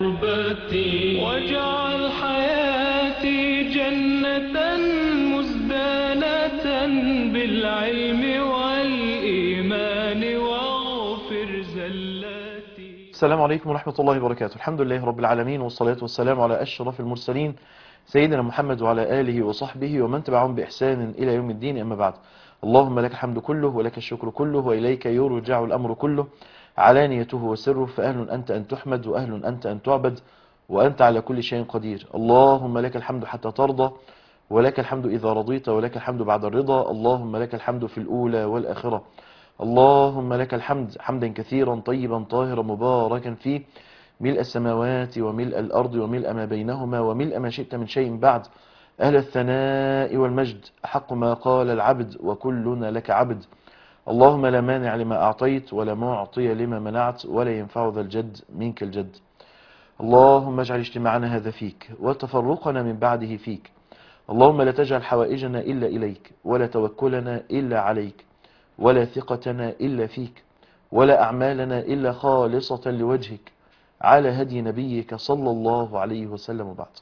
غربتي واجعل حياتي جنة مزدانة بالعلم والإيمان واغفر زلاتي السلام عليكم ورحمة الله وبركاته الحمد لله رب العالمين والصلاة والسلام على أشرف المرسلين سيدنا محمد وعلى آله وصحبه ومن تبعهم بإحسان إلى يوم الدين أما بعد اللهم لك الحمد كله ولك الشكر كله وإليك يرجع الأمر كله علانيته وسره فأهل أنت أن تحمد وأهل أنت أن تعبد وأنت على كل شيء قدير اللهم لك الحمد حتى ترضى ولك الحمد إذا رضيت ولك الحمد بعد الرضا اللهم لك الحمد في الأولى والآخرة اللهم لك الحمد حمدا كثيرا طيبا طاهرا مباركا فيه ملء السماوات وملء الأرض وملء ما بينهما وملء ما شئت من شيء بعد أهل الثناء والمجد حق ما قال العبد وكلنا لك عبد اللهم لا مانع لما أعطيت ولا معطي لما منعت ولا ينفع ذا الجد منك الجد اللهم اجعل اجتماعنا هذا فيك وتفرقنا من بعده فيك اللهم لا تجعل حوائجنا إلا إليك ولا توكلنا إلا عليك ولا ثقتنا إلا فيك ولا أعمالنا إلا خالصة لوجهك على هدي نبيك صلى الله عليه وسلم وبعد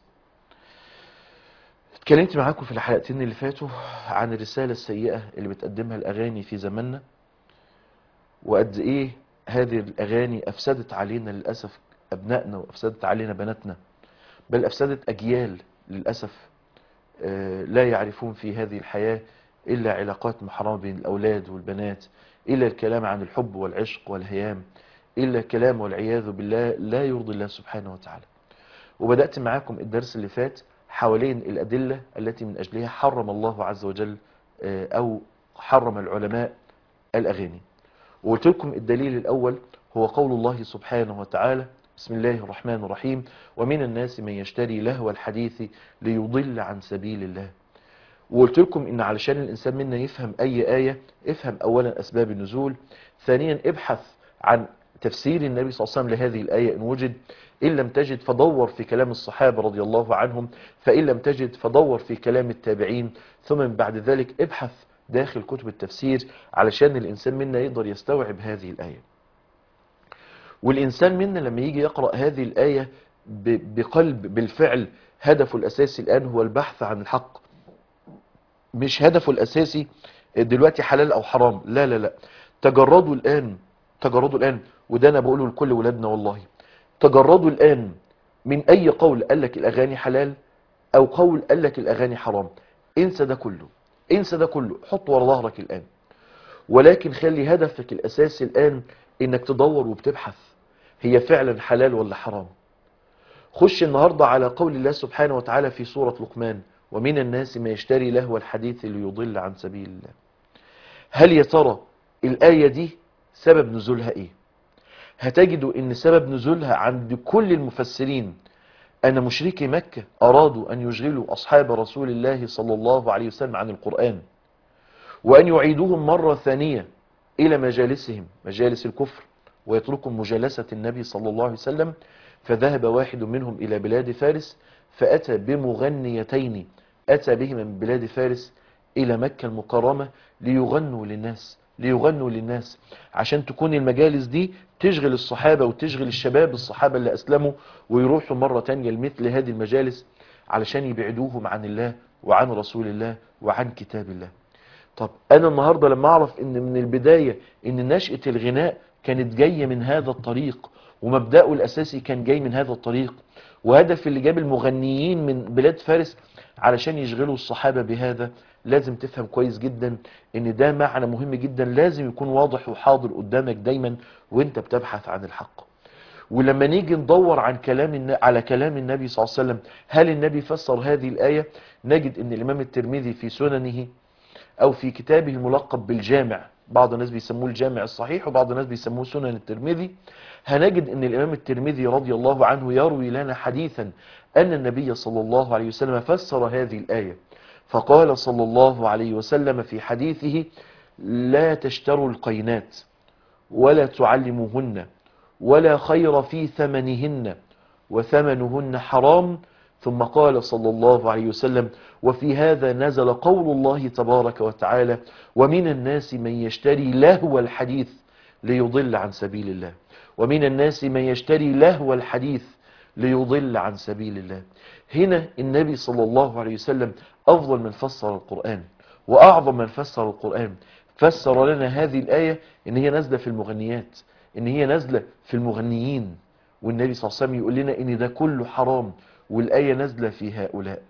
اتكلمت معاكم في الحلقتين اللي فاتوا عن الرسالة السيئة اللي بتقدمها الأغاني في زماننا وقد إيه هذه الأغاني أفسدت علينا للأسف أبنائنا وأفسدت علينا بناتنا بل أفسدت أجيال للأسف آه، لا يعرفون في هذه الحياة إلا علاقات محرمة بين الأولاد والبنات إلا الكلام عن الحب والعشق والهيام إلا الكلام والعياذ بالله لا يرضي الله سبحانه وتعالى وبدأت معاكم الدرس اللي فات حوالين الأدلة التي من أجلها حرم الله عز وجل آه، أو حرم العلماء الأغاني وقلت لكم الدليل الأول هو قول الله سبحانه وتعالى بسم الله الرحمن الرحيم ومن الناس من يشتري لهو الحديث ليضل عن سبيل الله وقلت لكم ان علشان الانسان منا يفهم اي آية افهم اولا اسباب النزول ثانيا ابحث عن تفسير النبي صلى الله عليه وسلم لهذه الآية ان وجد ان لم تجد فدور في كلام الصحابة رضي الله عنهم فان لم تجد فدور في كلام التابعين ثم من بعد ذلك ابحث داخل كتب التفسير علشان الانسان منا يقدر يستوعب هذه الآية والإنسان منا لما يجي يقرأ هذه الآية ب- بقلب بالفعل هدفه الأساسي الآن هو البحث عن الحق مش هدفه الأساسي دلوقتي حلال أو حرام لا لا لا تجردوا الآن تجردوا الآن وده أنا بقوله لكل ولادنا والله تجردوا الآن من أي قول قال لك الأغاني حلال أو قول قال لك الأغاني حرام انسى ده كله انسى ده كله حط ورا ظهرك الآن ولكن خلي هدفك الأساسي الآن إنك تدور وبتبحث هي فعلا حلال ولا حرام خش النهاردة على قول الله سبحانه وتعالى في سورة لقمان ومن الناس ما يشتري لهو الحديث ليضل عن سبيل الله هل يا ترى الآية دي سبب نزولها إيه هتجدوا إن سبب نزولها عند كل المفسرين أن مشركي مكة أرادوا أن يشغلوا أصحاب رسول الله صلى الله عليه وسلم عن القرآن وأن يعيدوهم مرة ثانية إلى مجالسهم مجالس الكفر ويتركوا مجالسة النبي صلى الله عليه وسلم فذهب واحد منهم إلى بلاد فارس فأتى بمغنيتين أتى بهما من بلاد فارس إلى مكة المكرمة ليغنوا للناس ليغنوا للناس عشان تكون المجالس دي تشغل الصحابة وتشغل الشباب الصحابة اللي أسلموا ويروحوا مرة تانية لمثل هذه المجالس علشان يبعدوهم عن الله وعن رسول الله وعن كتاب الله طب انا النهاردة لما اعرف ان من البداية ان نشأة الغناء كانت جاية من هذا الطريق ومبدأه الاساسي كان جاي من هذا الطريق وهدف اللي جاب المغنيين من بلاد فارس علشان يشغلوا الصحابة بهذا لازم تفهم كويس جدا ان ده معنى مهم جدا لازم يكون واضح وحاضر قدامك دايما وانت بتبحث عن الحق ولما نيجي ندور عن كلام الن- على كلام النبي صلى الله عليه وسلم هل النبي فسر هذه الآية نجد ان الامام الترمذي في سننه او في كتابه الملقب بالجامع بعض الناس بيسموه الجامع الصحيح وبعض الناس بيسموه سنن الترمذي هنجد ان الامام الترمذي رضي الله عنه يروي لنا حديثا ان النبي صلى الله عليه وسلم فسر هذه الآية فقال صلى الله عليه وسلم في حديثه لا تشتروا القينات ولا تعلموهن ولا خير في ثمنهن وثمنهن حرام ثم قال صلى الله عليه وسلم وفي هذا نزل قول الله تبارك وتعالى ومن الناس من يشتري لهو الحديث ليضل عن سبيل الله ومن الناس من يشتري لهو الحديث ليضل عن سبيل الله هنا النبي صلى الله عليه وسلم أفضل من فسر القرآن وأعظم من فسر القرآن فسر لنا هذه الآية إن هي نازلة في المغنيات إن هي نازلة في المغنيين والنبي صلى الله عليه وسلم يقول لنا إن ده كله حرام والآية نازلة في هؤلاء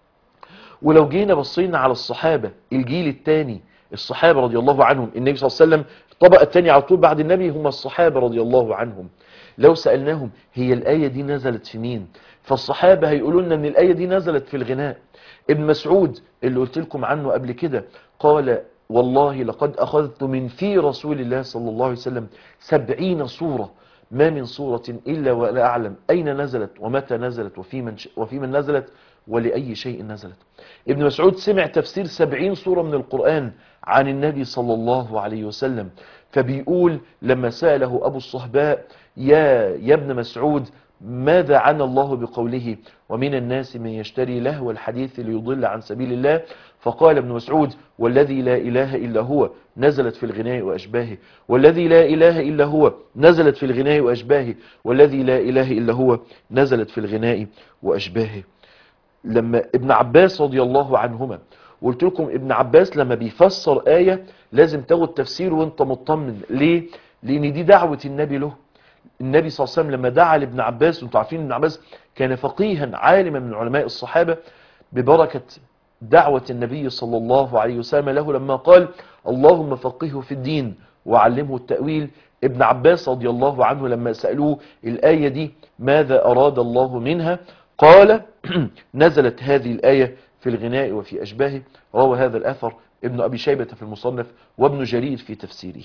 ولو جينا بصينا على الصحابة الجيل الثاني الصحابة رضي الله عنهم النبي صلى الله عليه وسلم الطبقة الثانية على طول بعد النبي هم الصحابة رضي الله عنهم لو سألناهم هي الآية دي نزلت في مين فالصحابة هيقولوا لنا ان الآية دي نزلت في الغناء ابن مسعود اللي قلت لكم عنه قبل كده قال والله لقد أخذت من في رسول الله صلى الله عليه وسلم سبعين صورة ما من صورة إلا ولا أعلم أين نزلت ومتى نزلت وفي من, ش... وفي من نزلت ولأي شيء نزلت ابن مسعود سمع تفسير سبعين صورة من القرآن عن النبي صلى الله عليه وسلم فبيقول لما سأله أبو الصهباء يا, يا ابن مسعود ماذا عن الله بقوله ومن الناس من يشتري لهو الحديث ليضل عن سبيل الله فقال ابن مسعود والذي لا إله إلا هو نزلت في الغناء وأشباهه والذي لا إله إلا هو نزلت في الغناء وأشباهه والذي لا إله إلا هو نزلت في الغناء وأشباهه لما ابن عباس رضي الله عنهما قلت لكم ابن عباس لما بيفسر آية لازم تاخد تفسير وانت مطمن ليه؟ لأن دي دعوة النبي له النبي صلى الله عليه وسلم لما دعا لابن عباس وانتم عارفين ابن عباس كان فقيها عالما من علماء الصحابة ببركة دعوة النبي صلى الله عليه وسلم له لما قال اللهم فقهه في الدين وعلمه التأويل ابن عباس رضي الله عنه لما سألوه الآية دي ماذا أراد الله منها قال نزلت هذه الآية في الغناء وفي أشباهه روى هذا الأثر ابن أبي شيبة في المصنف وابن جرير في تفسيره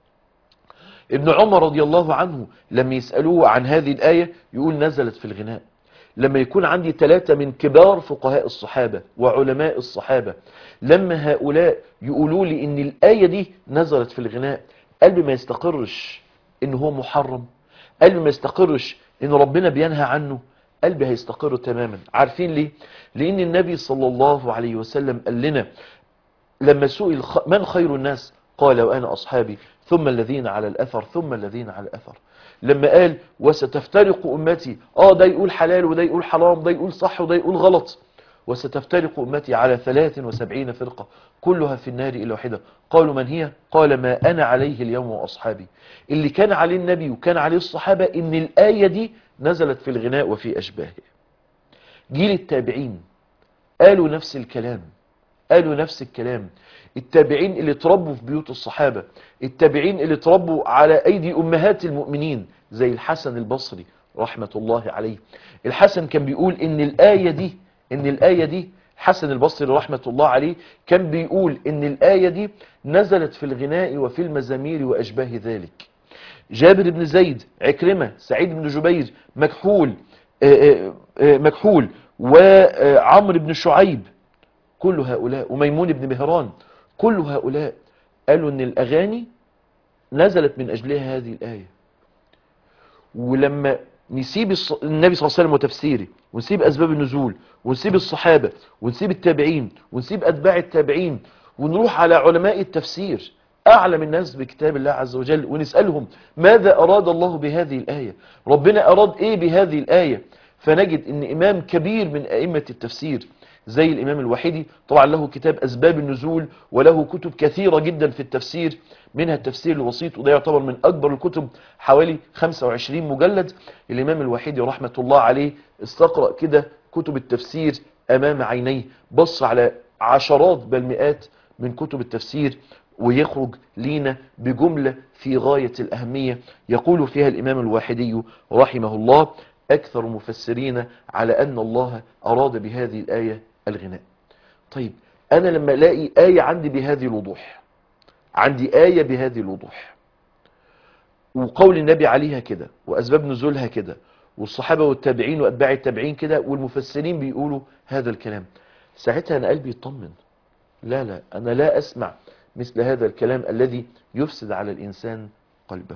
ابن عمر رضي الله عنه لما يسألوه عن هذه الآية يقول نزلت في الغناء لما يكون عندي ثلاثة من كبار فقهاء الصحابة وعلماء الصحابة لما هؤلاء يقولوا لي ان الآية دي نزلت في الغناء قلبي ما يستقرش ان هو محرم قلبي ما يستقرش ان ربنا بينهى عنه قلبي هيستقر تماما عارفين ليه لان النبي صلى الله عليه وسلم قال لنا لما سئل من خير الناس قال وانا اصحابي ثم الذين على الاثر ثم الذين على الاثر لما قال وستفترق امتي اه ده يقول حلال وده يقول حرام ده يقول صح وده يقول غلط وستفترق امتي على 73 فرقة كلها في النار الا واحدة قالوا من هي قال ما انا عليه اليوم واصحابي اللي كان عليه النبي وكان عليه الصحابة ان الاية دي نزلت في الغناء وفي اشباهه جيل التابعين قالوا نفس الكلام قالوا نفس الكلام التابعين اللي تربوا في بيوت الصحابة التابعين اللي تربوا على أيدي أمهات المؤمنين زي الحسن البصري رحمة الله عليه الحسن كان بيقول إن الآية دي إن الآية دي حسن البصري رحمة الله عليه كان بيقول إن الآية دي نزلت في الغناء وفي المزامير وأشباه ذلك جابر بن زيد عكرمة سعيد بن جبير مكحول مكحول وعمر بن شعيب كل هؤلاء وميمون بن مهران كل هؤلاء قالوا ان الاغاني نزلت من اجلها هذه الايه ولما نسيب الص... النبي صلى الله عليه وسلم وتفسيره ونسيب اسباب النزول ونسيب الصحابه ونسيب التابعين ونسيب اتباع التابعين ونروح على علماء التفسير اعلم الناس بكتاب الله عز وجل ونسالهم ماذا اراد الله بهذه الايه ربنا اراد ايه بهذه الايه فنجد ان امام كبير من ائمه التفسير زي الإمام الوحيدي طبعا له كتاب أسباب النزول وله كتب كثيرة جدا في التفسير منها التفسير الوسيط وده يعتبر من أكبر الكتب حوالي 25 مجلد الإمام الوحيدي رحمة الله عليه استقرأ كده كتب التفسير أمام عينيه بص على عشرات بل مئات من كتب التفسير ويخرج لينا بجملة في غاية الأهمية يقول فيها الإمام الواحدي رحمه الله أكثر مفسرين على أن الله أراد بهذه الآية الغناء طيب أنا لما ألاقي آية عندي بهذه الوضوح عندي آية بهذه الوضوح وقول النبي عليها كده وأسباب نزولها كده والصحابة والتابعين وأتباع التابعين كده والمفسرين بيقولوا هذا الكلام ساعتها أنا قلبي يطمن لا لا أنا لا أسمع مثل هذا الكلام الذي يفسد على الإنسان قلبه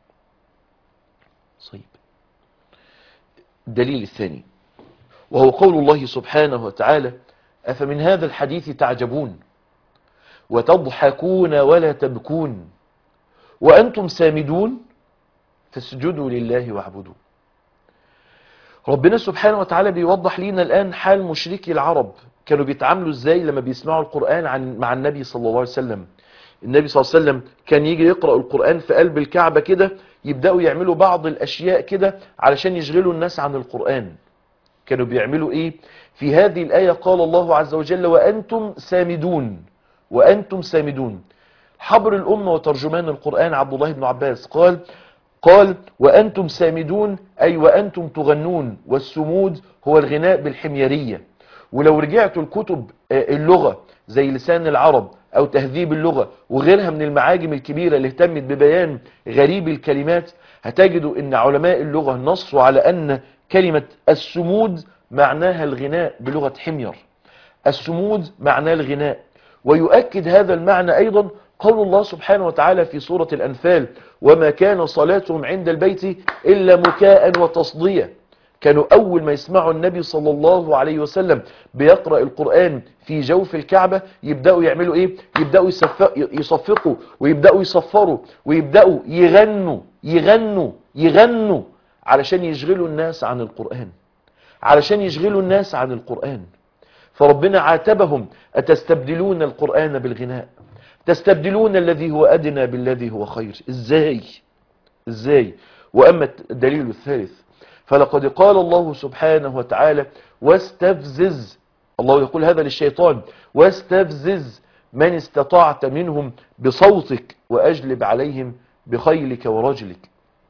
صيب الدليل الثاني وهو قول الله سبحانه وتعالى أفمن هذا الحديث تعجبون وتضحكون ولا تبكون وأنتم سامدون فاسجدوا لله واعبدوا ربنا سبحانه وتعالى بيوضح لينا الآن حال مشركي العرب كانوا بيتعاملوا ازاي لما بيسمعوا القرآن عن مع النبي صلى الله عليه وسلم النبي صلى الله عليه وسلم كان يجي يقرأ القرآن في قلب الكعبة كده يبدأوا يعملوا بعض الأشياء كده علشان يشغلوا الناس عن القرآن كانوا بيعملوا ايه في هذه الآية قال الله عز وجل وأنتم سامدون وأنتم سامدون حبر الأمة وترجمان القرآن عبد الله بن عباس قال قال وأنتم سامدون أي وأنتم تغنون والسمود هو الغناء بالحميرية ولو رجعت الكتب اللغة زي لسان العرب أو تهذيب اللغة وغيرها من المعاجم الكبيرة اللي اهتمت ببيان غريب الكلمات هتجدوا أن علماء اللغة نصوا على أن كلمة السمود معناها الغناء بلغة حمير السمود معناه الغناء ويؤكد هذا المعنى أيضا قول الله سبحانه وتعالى في سورة الأنفال وما كان صلاتهم عند البيت إلا مكاء وتصدية كانوا أول ما يسمعوا النبي صلى الله عليه وسلم بيقرأ القرآن في جوف الكعبة يبدأوا يعملوا إيه يبدأوا يصفقوا ويبدأوا يصفروا ويبدأوا يغنوا يغنوا يغنوا علشان يشغلوا الناس عن القرآن علشان يشغلوا الناس عن القرآن فربنا عاتبهم أتستبدلون القرآن بالغناء تستبدلون الذي هو أدنى بالذي هو خير إزاي إزاي وأما الدليل الثالث فلقد قال الله سبحانه وتعالى واستفزز الله يقول هذا للشيطان واستفزز من استطعت منهم بصوتك وأجلب عليهم بخيلك ورجلك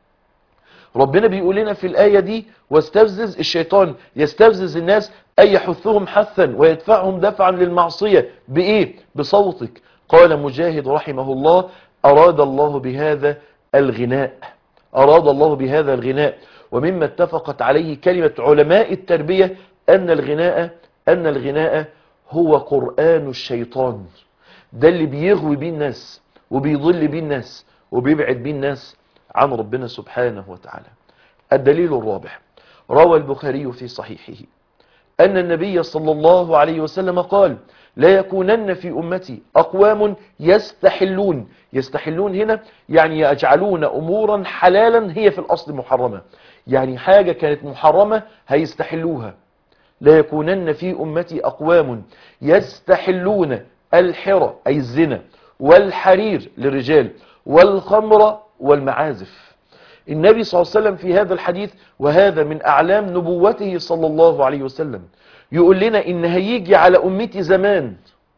ربنا بيقول لنا في الآية دي واستفزز الشيطان يستفزز الناس أي يحثهم حثا ويدفعهم دفعا للمعصية بإيه بصوتك قال مجاهد رحمه الله أراد الله بهذا الغناء أراد الله بهذا الغناء ومما اتفقت عليه كلمة علماء التربية أن الغناء أن الغناء هو قرآن الشيطان ده اللي بيغوي بيه الناس وبيضل بيه الناس وبيبعد بيه الناس عن ربنا سبحانه وتعالى الدليل الرابع روى البخاري في صحيحه أن النبي صلى الله عليه وسلم قال لا يكونن في أمتي أقوام يستحلون يستحلون هنا يعني يجعلون أمورا حلالا هي في الأصل محرمة يعني حاجة كانت محرمة هيستحلوها لا يكونن في أمتي أقوام يستحلون الحرى أي الزنا والحرير للرجال والخمر والمعازف النبي صلى الله عليه وسلم في هذا الحديث وهذا من أعلام نبوته صلى الله عليه وسلم يقول لنا إن هيجي على أمتي زمان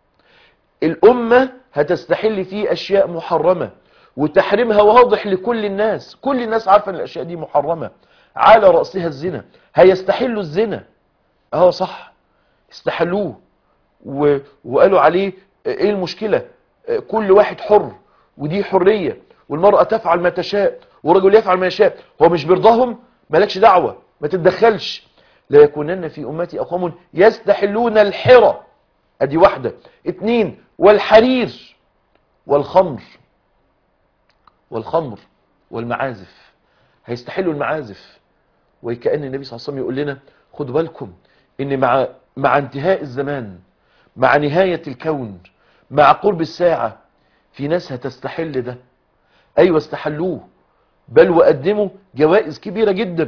الأمة هتستحل فيه أشياء محرمة وتحريمها واضح لكل الناس كل الناس عارفة أن الأشياء دي محرمة على رأسها الزنا هيستحلوا الزنا اه صح استحلوه و... وقالوا عليه ايه المشكلة كل واحد حر ودي حرية والمرأة تفعل ما تشاء والرجل يفعل ما يشاء هو مش بيرضاهم مالكش دعوة ما تتدخلش لا يكونن في أمتي أقوام يستحلون الحرى ادي واحدة اتنين والحرير والخمر والخمر والمعازف هيستحلوا المعازف وكأن النبي صلى الله عليه وسلم يقول لنا خدوا بالكم ان مع مع انتهاء الزمان مع نهاية الكون مع قرب الساعة في ناس هتستحل ده ايوه استحلوه بل وقدموا جوائز كبيرة جدا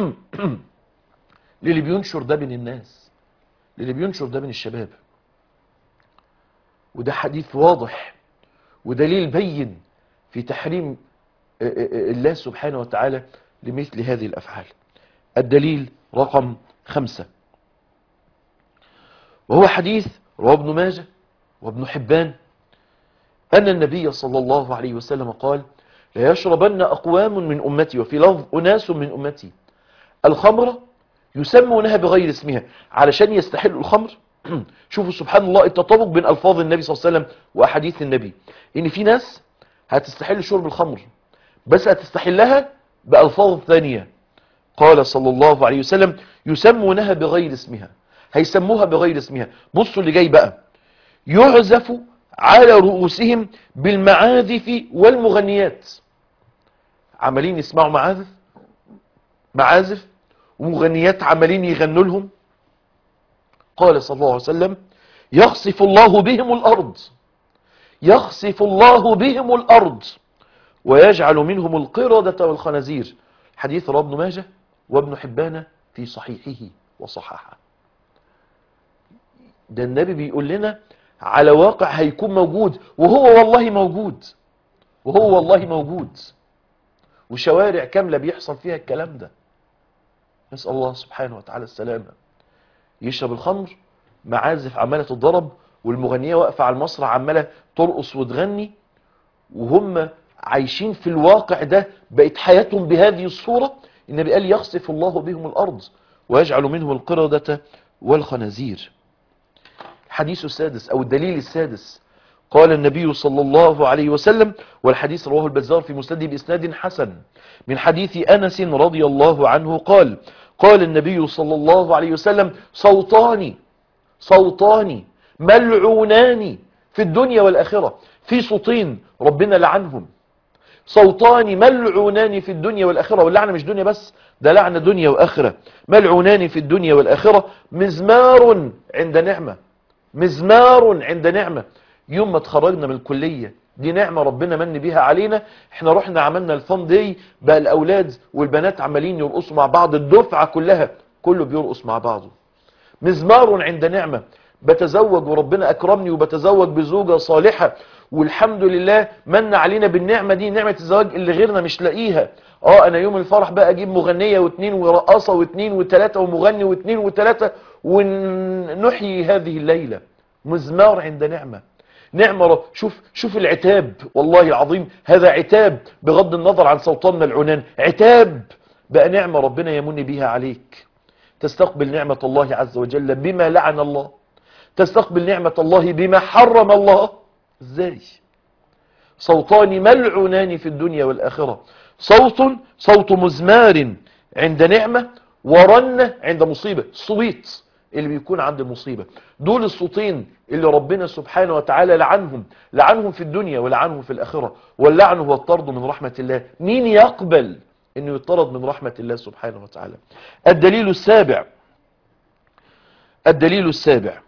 للي بينشر ده بين الناس للي بينشر ده بين الشباب وده حديث واضح ودليل بين في تحريم الله سبحانه وتعالى لمثل هذه الأفعال الدليل رقم خمسة وهو حديث رواه ابن ماجه وابن حبان أن النبي صلى الله عليه وسلم قال لا يشربن أقوام من أمتي وفي لفظ أناس من أمتي الخمر يسمونها بغير اسمها علشان يستحلوا الخمر شوفوا سبحان الله التطابق بين ألفاظ النبي صلى الله عليه وسلم وأحاديث النبي إن في ناس هتستحل شرب الخمر بس هتستحلها بألفاظ ثانية قال صلى الله عليه وسلم يسمونها بغير اسمها هيسموها بغير اسمها بصوا اللي جاي بقى يعزف على رؤوسهم بالمعازف والمغنيات عمالين يسمعوا معازف معازف ومغنيات عمالين يغنوا لهم قال صلى الله عليه وسلم يخسف الله بهم الأرض يخسف الله بهم الأرض ويجعل منهم القردة والخنازير حديث رواه ابن ماجه وابن حبان في في صحيحه وصححه ده النبي بيقول لنا على واقع هيكون موجود وهو والله موجود وهو والله موجود وشوارع كاملة بيحصل فيها الكلام ده نسأل الله سبحانه وتعالى السلامة يشرب الخمر معازف عمالة تضرب والمغنية واقفة على المسرح عمالة ترقص وتغني وهم عايشين في الواقع ده بقت حياتهم بهذه الصورة النبي قال يخسف الله بهم الأرض ويجعل منهم القردة والخنازير الحديث السادس أو الدليل السادس قال النبي صلى الله عليه وسلم والحديث رواه البزار في مسنده بإسناد حسن من حديث أنس رضي الله عنه قال قال النبي صلى الله عليه وسلم صوتان صوتان ملعونان في الدنيا والآخرة في صوتين ربنا لعنهم صوتان ملعونان في الدنيا والآخرة واللعنة مش دنيا بس ده لعنة دنيا وآخرة ملعونان في الدنيا والآخرة مزمار عند نعمة مزمار عند نعمة يوم ما اتخرجنا من الكلية دي نعمة ربنا من بيها علينا احنا رحنا عملنا الفان دي بقى الأولاد والبنات عمالين يرقصوا مع بعض الدفعة كلها كله بيرقص مع بعضه مزمار عند نعمة بتزوج وربنا أكرمني وبتزوج بزوجة صالحة والحمد لله من علينا بالنعمة دي نعمة الزواج اللي غيرنا مش لاقيها اه انا يوم الفرح بقى اجيب مغنية واثنين ورقاصة واثنين وثلاثة ومغني واثنين وثلاثة ونحيي هذه الليلة مزمار عند نعمة نعمة رب شوف شوف العتاب والله العظيم هذا عتاب بغض النظر عن سلطان ملعونان عتاب بقى نعمة ربنا يمن بها عليك تستقبل نعمة الله عز وجل بما لعن الله تستقبل نعمة الله بما حرم الله ازاي صوتان ملعونان في الدنيا والآخرة صوت صوت مزمار عند نعمة ورنة عند مصيبة صويت اللي بيكون عند المصيبة دول الصوتين اللي ربنا سبحانه وتعالى لعنهم لعنهم في الدنيا ولعنهم في الآخرة واللعن هو الطرد من رحمة الله مين يقبل انه يطرد من رحمة الله سبحانه وتعالى الدليل السابع الدليل السابع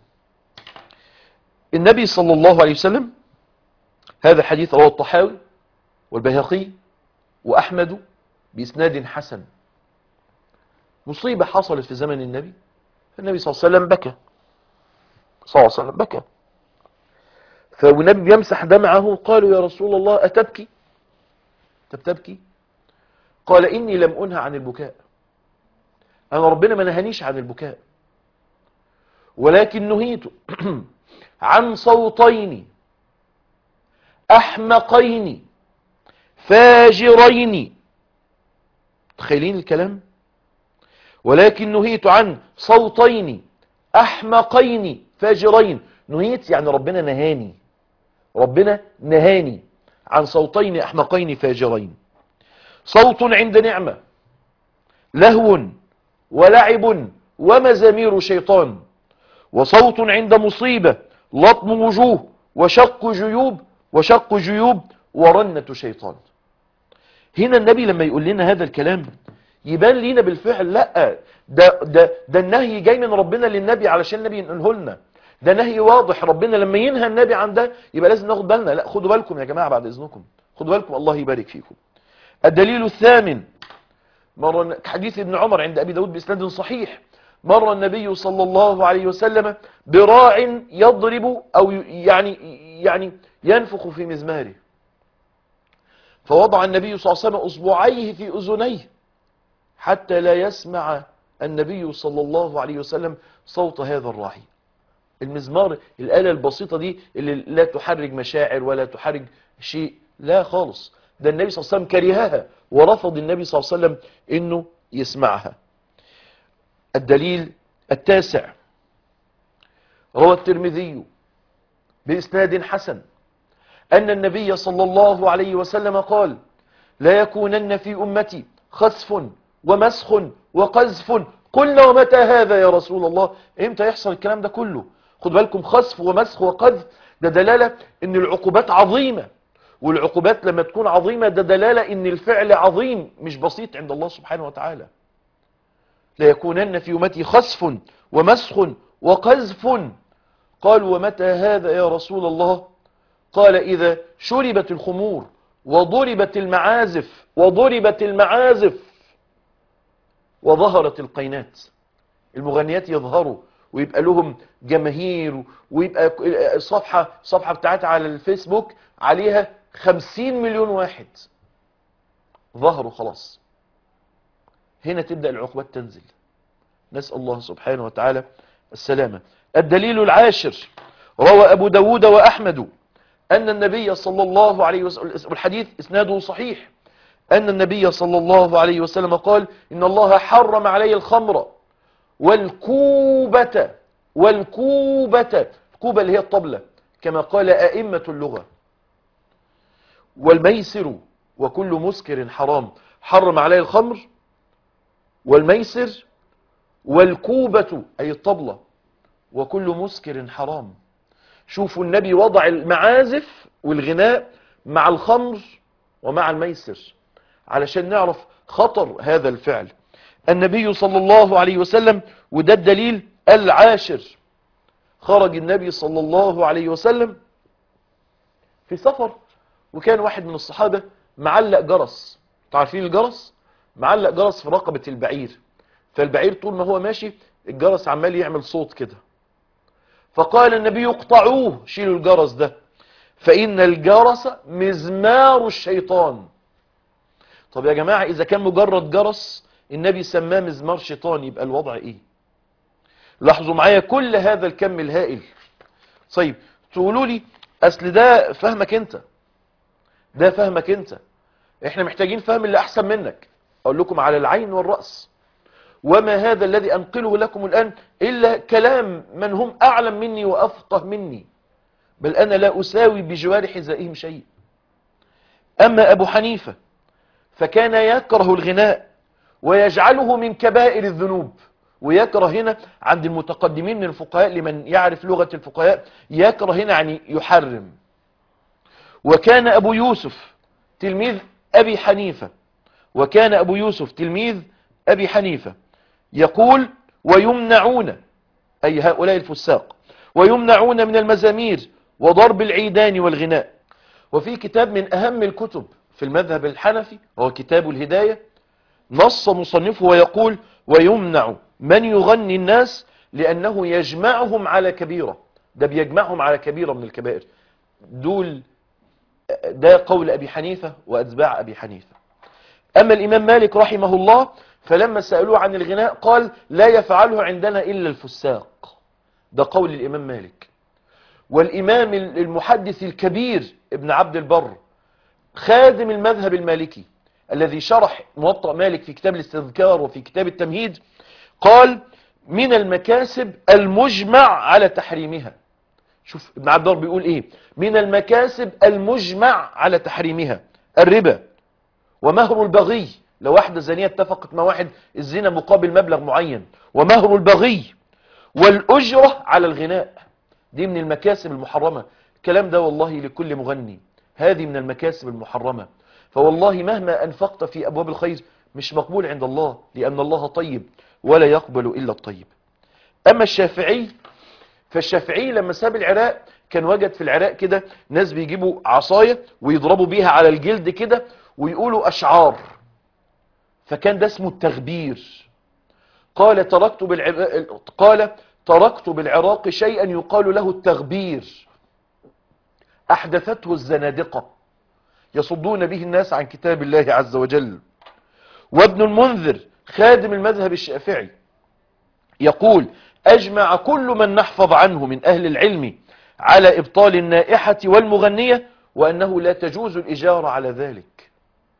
النبي صلى الله عليه وسلم هذا حديث رواه الطحاوي والبيهقي وأحمد بإسناد حسن مصيبة حصلت في زمن النبي النبي صلى الله عليه وسلم بكى صلى الله عليه وسلم بكى فالنبي يمسح دمعه قالوا يا رسول الله أتبكي طب تبكي قال إني لم أنهى عن البكاء أنا ربنا ما نهانيش عن البكاء ولكن نهيت عن صوتين أحمقين فاجرين تخيلين الكلام ولكن نهيت عن صوتين أحمقين فاجرين نهيت يعني ربنا نهاني ربنا نهاني عن صوتين أحمقين فاجرين صوت عند نعمة لهو ولعب ومزامير شيطان وصوت عند مصيبة لطم وجوه وشق جيوب وشق جيوب ورنة شيطان هنا النبي لما يقول لنا هذا الكلام يبان لينا بالفعل لا ده, ده, ده النهي جاي من ربنا للنبي علشان النبي ينقله لنا ده نهي واضح ربنا لما ينهى النبي عن ده يبقى لازم ناخد بالنا لا خدوا بالكم يا جماعة بعد اذنكم خدوا بالكم الله يبارك فيكم الدليل الثامن مرة حديث ابن عمر عند أبي داود بإسناد صحيح مر النبي صلى الله عليه وسلم براع يضرب أو يعني يعني ينفخ في مزماره فوضع النبي صلى الله عليه وسلم أصبعيه في أذنيه حتى لا يسمع النبي صلى الله عليه وسلم صوت هذا الراعي المزمار الآلة البسيطة دي اللي لا تحرج مشاعر ولا تحرج شيء لا خالص ده النبي صلى الله عليه وسلم كرهها ورفض النبي صلى الله عليه وسلم انه يسمعها الدليل التاسع روى الترمذي بإسناد حسن أن النبي صلى الله عليه وسلم قال لا يكونن في أمتي خسف ومسخ وقذف قلنا ومتى هذا يا رسول الله امتى يحصل الكلام ده كله خد بالكم خسف ومسخ وقذف ده دلالة ان العقوبات عظيمة والعقوبات لما تكون عظيمة ده دلالة ان الفعل عظيم مش بسيط عند الله سبحانه وتعالى لا يكونن في أمتي خسف ومسخ وقذف قال ومتى هذا يا رسول الله قال إذا شربت الخمور وضربت المعازف وضربت المعازف وظهرت القينات المغنيات يظهروا ويبقى لهم جماهير ويبقى الصفحة صفحة بتاعتها على الفيسبوك عليها خمسين مليون واحد ظهروا خلاص هنا تبدأ العقوبات تنزل نسأل الله سبحانه وتعالى السلامة الدليل العاشر روى أبو داود وأحمد أن النبي صلى الله عليه وسلم الحديث إسناده صحيح أن النبي صلى الله عليه وسلم قال إن الله حرم علي الخمر والكوبة والكوبة الكوبة اللي هي الطبلة كما قال أئمة اللغة والميسر وكل مسكر حرام حرم عليه الخمر والميسر والكوبة أي الطبلة وكل مسكر حرام شوفوا النبي وضع المعازف والغناء مع الخمر ومع الميسر علشان نعرف خطر هذا الفعل النبي صلى الله عليه وسلم وده الدليل العاشر خرج النبي صلى الله عليه وسلم في سفر وكان واحد من الصحابة معلق جرس تعرفين الجرس معلق جرس في رقبة البعير فالبعير طول ما هو ماشي الجرس عمال يعمل صوت كده فقال النبي اقطعوه شيلوا الجرس ده فإن الجرس مزمار الشيطان طب يا جماعة إذا كان مجرد جرس النبي سماه مزمار شيطان يبقى الوضع إيه لاحظوا معايا كل هذا الكم الهائل طيب تقولوا لي أصل ده فهمك أنت ده فهمك أنت احنا محتاجين فهم اللي أحسن منك أقول لكم على العين والرأس وما هذا الذي أنقله لكم الآن إلا كلام من هم أعلم مني وأفقه مني بل أنا لا أساوي بجوار حذائهم شيء أما أبو حنيفة فكان يكره الغناء ويجعله من كبائر الذنوب ويكره هنا عند المتقدمين من الفقهاء لمن يعرف لغة الفقهاء يكره هنا يعني يحرم وكان أبو يوسف تلميذ أبي حنيفة وكان أبو يوسف تلميذ أبي حنيفة يقول ويمنعون أي هؤلاء الفساق ويمنعون من المزامير وضرب العيدان والغناء وفي كتاب من أهم الكتب في المذهب الحنفي وهو كتاب الهداية نص مصنفه ويقول ويمنع من يغني الناس لأنه يجمعهم على كبيرة ده بيجمعهم على كبيرة من الكبائر دول ده قول أبي حنيفة وأتباع أبي حنيفة أما الإمام مالك رحمه الله فلما سألوه عن الغناء قال لا يفعله عندنا إلا الفساق ده قول الإمام مالك والإمام المحدث الكبير ابن عبد البر خادم المذهب المالكي الذي شرح موطأ مالك في كتاب الاستذكار وفي كتاب التمهيد قال من المكاسب المجمع على تحريمها شوف ابن عبد البر بيقول ايه من المكاسب المجمع على تحريمها الربا ومهر البغي لو واحدة زانية اتفقت مع واحد الزنا مقابل مبلغ معين ومهر البغي والأجرة على الغناء دي من المكاسب المحرمة الكلام ده والله لكل مغني هذه من المكاسب المحرمة فوالله مهما أنفقت في أبواب الخير مش مقبول عند الله لأن الله طيب ولا يقبل إلا الطيب أما الشافعي فالشافعي لما ساب العراق كان وجد في العراق كده ناس بيجيبوا عصاية ويضربوا بيها على الجلد كده ويقولوا أشعار فكان ده اسمه التغبير قال تركت بالعراق قال تركت بالعراق شيئا يقال له التغبير أحدثته الزنادقة يصدون به الناس عن كتاب الله عز وجل وابن المنذر خادم المذهب الشافعي يقول أجمع كل من نحفظ عنه من أهل العلم على إبطال النائحة والمغنية وأنه لا تجوز الإجارة على ذلك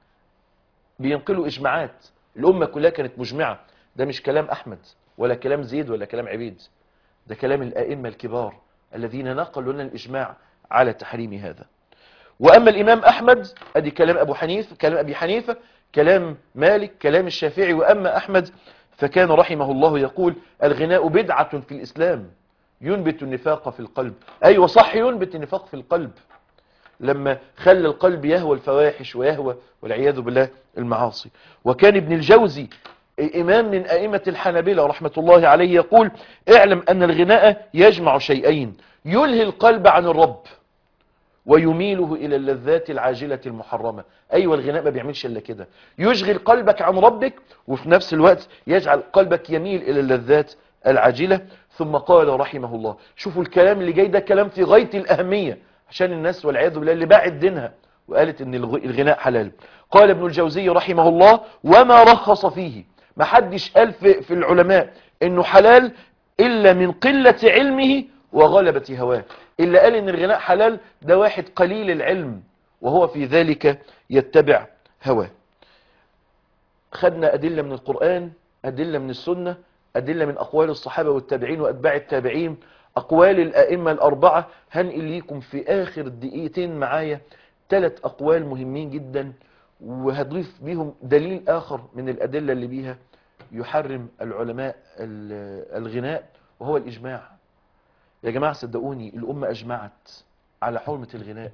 بينقلوا إجماعات الأمة كلها كانت مجمعة ده مش كلام أحمد ولا كلام زيد ولا كلام عبيد ده كلام الآئمة الكبار الذين نقلوا لنا الإجماع على تحريم هذا وأما الإمام أحمد أدي كلام أبو حنيفة كلام أبي حنيفة كلام مالك كلام الشافعي وأما أحمد فكان رحمه الله يقول الغناء بدعة في الإسلام ينبت النفاق في القلب أيوة صح ينبت النفاق في القلب لما خلى القلب يهوى الفواحش ويهوى والعياذ بالله المعاصي وكان ابن الجوزي إمام من أئمة الحنابلة رحمة الله عليه يقول اعلم أن الغناء يجمع شيئين يلهي القلب عن الرب ويميله إلى اللذات العاجلة المحرمة أيوة الغناء ما بيعملش إلا كده يشغل قلبك عن ربك وفي نفس الوقت يجعل قلبك يميل إلى اللذات العاجلة ثم قال رحمه الله شوفوا الكلام اللي جاي ده كلام في غاية الأهمية عشان الناس والعياذ بالله اللي باعت دينها وقالت ان الغ- الغناء حلال قال ابن الجوزي رحمه الله وما رخص فيه ما حدش قال في, في العلماء انه حلال الا من قلة علمه وغلبة هواه الا قال ان الغناء حلال ده واحد قليل العلم وهو في ذلك يتبع هواه خدنا أدلة من القرآن أدلة من السنة أدلة من أقوال الصحابة والتابعين وأتباع التابعين أقوال الأئمة الأربعة هنقل ليكم في آخر دقيقتين معايا ثلاث أقوال مهمين جدا وهضيف بيهم دليل آخر من الأدلة اللي بيها يحرم العلماء ال- الغناء وهو الإجماع يا جماعة صدقوني الأمة أجمعت على حرمة الغناء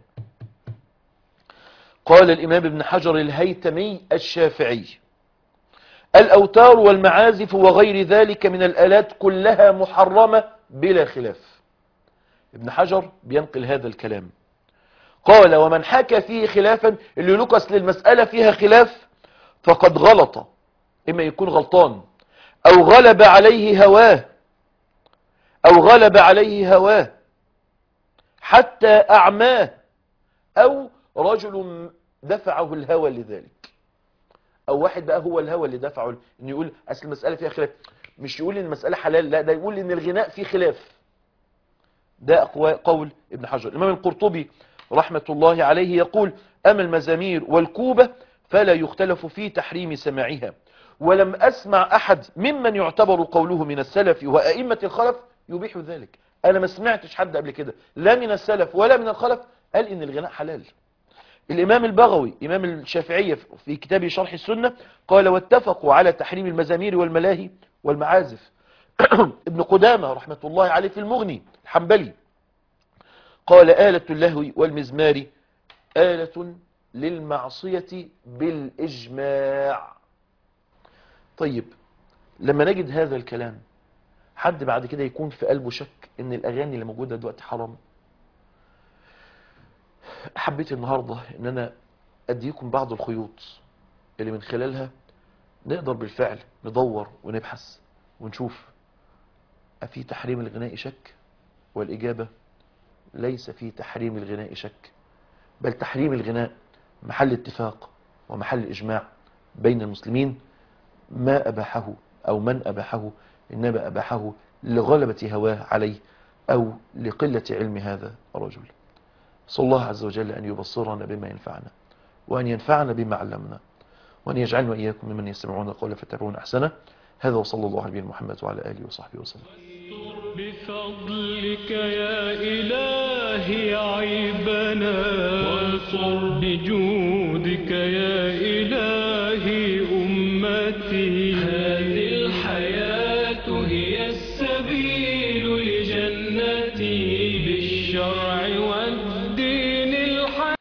قال الإمام ابن حجر الهيتمي الشافعي الأوتار والمعازف وغير ذلك من الآلات كلها محرمة بلا خلاف ابن حجر بينقل هذا الكلام قال ومن حكى فيه خلافا اللي لكس للمسألة فيها خلاف فقد غلط إما يكون غلطان أو غلب عليه هواه أو غلب عليه هواه حتى أعماه أو رجل دفعه الهوى لذلك او واحد بقى هو الهوى اللي دفعه انه يقول اصل المساله فيها خلاف مش يقول ان المساله حلال لا ده يقول ان الغناء فيه خلاف ده أقوى قول ابن حجر الامام القرطبي رحمه الله عليه يقول اما المزامير والكوبه فلا يختلف في تحريم سماعها ولم اسمع احد ممن يعتبر قوله من السلف وائمه الخلف يبيح ذلك انا ما سمعتش حد قبل كده لا من السلف ولا من الخلف قال ان الغناء حلال الإمام البغوي إمام الشافعية في كتابه شرح السنة قال واتفقوا على تحريم المزامير والملاهي والمعازف ابن قدامة رحمة الله عليه في المغني الحنبلي قال آلة اللهو والمزمار آلة للمعصية بالإجماع طيب لما نجد هذا الكلام حد بعد كده يكون في قلبه شك ان الأغاني اللي موجودة دلوقتي حرام حبيت النهاردة ان انا اديكم بعض الخيوط اللي من خلالها نقدر بالفعل ندور ونبحث ونشوف أفي تحريم الغناء شك والإجابة ليس في تحريم الغناء شك بل تحريم الغناء محل اتفاق ومحل إجماع بين المسلمين ما أباحه أو من أباحه إنما أباحه لغلبة هواه عليه أو لقلة علم هذا الرجل صلى الله عز وجل أن يبصرنا بما ينفعنا وأن ينفعنا بما علمنا وأن يجعلنا وإياكم ممن يستمعون القول فيتبعون أحسنه هذا وصلى الله على نبينا محمد وعلى آله وصحبه وسلم بفضلك يا إلهي عيبنا وانصر بجودك يا إلهي أمتي هذه الحياة هي السبيل لجنتي بالشرع